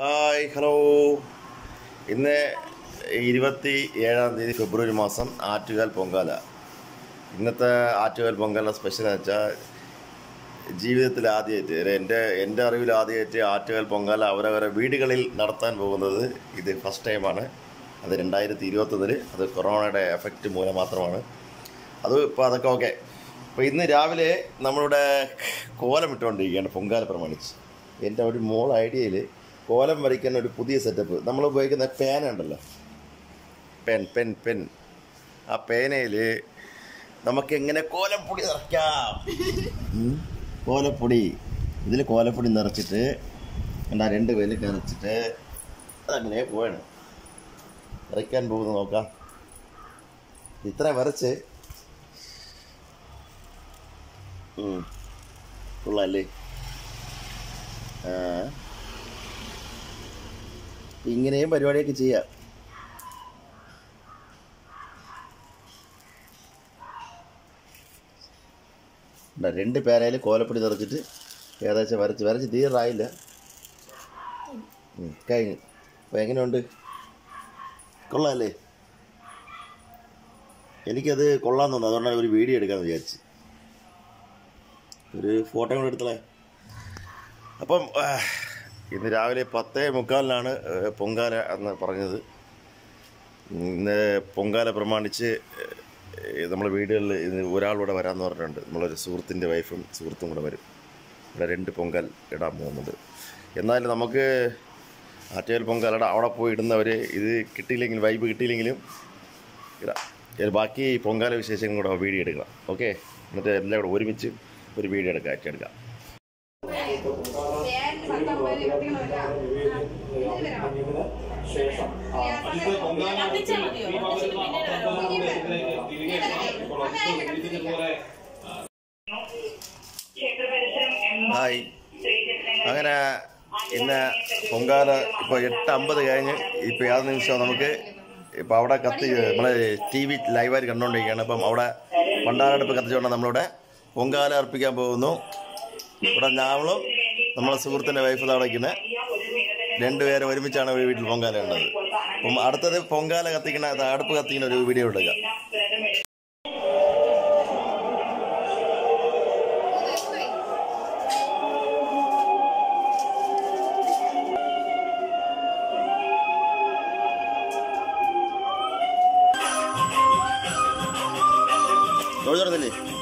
Hi hello ഇന്ന് ഇരുപത്തി ഏഴാം തീയതി ഫെബ്രുവരി മാസം ആറ്റുകാൽ പൊങ്കാല ഇന്നത്തെ ആറ്റുകാൽ പൊങ്കാല സ്പെഷ്യൽ എന്ന് വെച്ചാൽ ജീവിതത്തിൽ ആദ്യമായിട്ട് അല്ലെ എൻ്റെ എൻ്റെ അറിവിൽ ആദ്യമായിട്ട് ആറ്റുകാൽ പൊങ്കാല അവരവരെ വീടുകളിൽ നടത്താൻ പോകുന്നത് ഇത് ഫസ്റ്റ് ടൈമാണ് അത് രണ്ടായിരത്തി ഇരുപത്തൊന്നിൽ അത് കൊറോണയുടെ എഫക്റ്റ് മൂലം മാത്രമാണ് അത് ഇപ്പോൾ അതൊക്കെ ഓക്കെ അപ്പോൾ ഇന്ന് രാവിലെ നമ്മളുടെ കോലം ഇട്ടുകൊണ്ടിരിക്കുകയാണ് പൊങ്കാല പ്രമാണിച്ച് എൻ്റെ ഒരു മോൾ ഐഡിയയിൽ കോലം വരയ്ക്കുന്ന ഒരു പുതിയ സെറ്റപ്പ് നമ്മൾ ഉപയോഗിക്കുന്ന പേന ഉണ്ടല്ലോ പെൻ പെൻ പെൻ ആ പേനയിൽ നമുക്ക് എങ്ങനെ കോലപ്പൊടി നിറയ്ക്കാം ഉം. കോലപ്പൊടി ഇതിൽ കോലപ്പൊടി നിറച്ചിട്ട് എന്താ രണ്ട് പേര് നിറച്ചിട്ട് അതങ്ങനെ പോവാണ് വരയ്ക്കാൻ പോകുന്നത് നോക്കാം ഇത്ര വരച്ച് ഉം. കൊള്ളാല്ലേ ആ ഇങ്ങനെയും പരിപാടിയൊക്കെ ചെയ്യാം ഇതാ രണ്ട് പേരയിൽ കോലപ്പൊടി നിറച്ചിട്ട് ഏകദേശം വരച്ച് വരച്ച് തീരായില്ല ഉം, കഴിഞ്ഞു അപ്പോൾ എങ്ങനെയുണ്ട് കൊള്ളാമല്ലേ എനിക്കത് കൊള്ളാൻ തോന്നുന്നു അതുകൊണ്ടാണ് ഒരു വീഡിയോ എടുക്കാമെന്ന് വിചാരിച്ച് ഒരു ഫോട്ടോ കൂടെ എടുത്തളേ അപ്പം ആ, ഇന്ന് രാവിലെ പത്തേ മുക്കാലിനാണ് ഏ, പൊങ്കാല എന്ന് പറഞ്ഞത് ഇന്ന് പൊങ്കാല പ്രമാണിച്ച് നമ്മൾ വീടുകളിൽ ഇന്ന് ഒരാളൂടെ വരാമെന്ന് പറഞ്ഞിട്ടുണ്ട് നമ്മളൊരു സുഹൃത്തിൻ്റെ വൈഫും സുഹൃത്തും കൂടെ വരും ഇവിടെ രണ്ട് പൊങ്കാൽ ഇടാൻ പോകുന്നുണ്ട് എന്നാലും നമുക്ക് ആറ്റേൽ പൊങ്കാലയുടെ അവിടെ പോയി ഇടുന്നവർ ഇത് കിട്ടിയില്ലെങ്കിലും വൈബ് കിട്ടിയില്ലെങ്കിലും ഇടാം ഇത് ബാക്കി പൊങ്കാല വിശേഷങ്ങളും കൂടെ വീഡിയോ എടുക്കണം ഓക്കെ എന്നിട്ട് എല്ലാം കൂടെ ഒരുമിച്ച് ഒരു വീഡിയോ എടുക്കാം ഏറ്റെടുക്കാം ശേഷം അതിപ്പോ പൊങ്കാല ഇതുപോലെ ഹായ് അങ്ങനെ ഇന്ന് പൊങ്കാല ഇപ്പോൾ എട്ട് അമ്പത് കഴിഞ്ഞ് ഇപ്പോൾ യാതൊരു നിമിഷം നമുക്ക് ഇപ്പോൾ അവിടെ കത്തി നമ്മളെ ടി വി ലൈവായിട്ട് കണ്ടുകൊണ്ടിരിക്കുകയാണ് അപ്പം അവിടെ പണ്ടാരടുപ്പ് കത്തിച്ചുകൊണ്ട് നമ്മളിവിടെ പൊങ്കാല അർപ്പിക്കാൻ പോകുന്നു ഇവിടെ ഞങ്ങളും നമ്മളെ സുഹൃത്തിൻ്റെ വൈഫ് അവിടെ നിൽക്കുന്നത് രണ്ടുപേരും ഒരുമിച്ചാണ് ഒരു വീട്ടിൽ പൊങ്കാല ഉള്ളത് അപ്പം അടുത്തത് പൊങ്കാല കത്തിക്കുന്ന അടുപ്പ് കത്തിക്കുന്ന ഒരു വീഡിയോ എടുക്കുക ജോലി തുറന്നില്ലേ